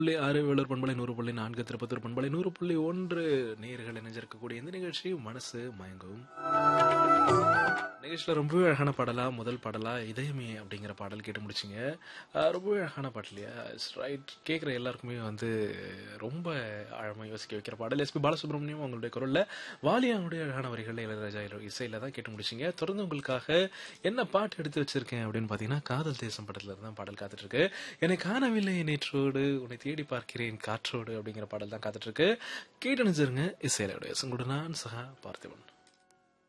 புள்ளி ஆறு வேலூர் பண்பலை நூறு புள்ளி நான்கு திருப்பத்தூர் பண்பலை நூறு புள்ளி ஒன்று நேர்கள் இணைஞ்சிருக்கக்கூடிய இந்த நிகழ்ச்சி மனசு மயங்கும் நிகழ்ச்சியில் ரொம்பவே அழகான பாடலா முதல் பாடலா இதயமே அப்படிங்கிற பாடல் கேட்டு முடிச்சிங்க அஹ் ரொம்பவே அழகான பாடல் இல்லையா ரைட் கேட்குற எல்லாருக்குமே வந்து ரொம்ப ஆழமாக யோசிக்க வைக்கிற பாடல் எஸ்பி பாலசுப்ரமணியம் அவங்களுடைய குரலில் வாலியாவுடைய அழகான வரிகள் இளையராஜா இசையில தான் கேட்டு முடிச்சிங்க தொடர்ந்து உங்களுக்காக என்ன பாட்டு எடுத்து வச்சிருக்கேன் அப்படின்னு பார்த்தீங்கன்னா காதல் தேசம் படத்துல இருந்து தான் பாடல் காத்துட்டு இருக்கு என்னை காணவில்லை நேற்றோடு உன்னை தேடி பார்க்கிறேன் காற்றோடு அப்படிங்கிற பாடல் தான் காத்துட்டு இருக்கு கேட்டு நினைச்சிருங்க இசையிலுடைய உங்களோட நான் சகா பார்த்திபன்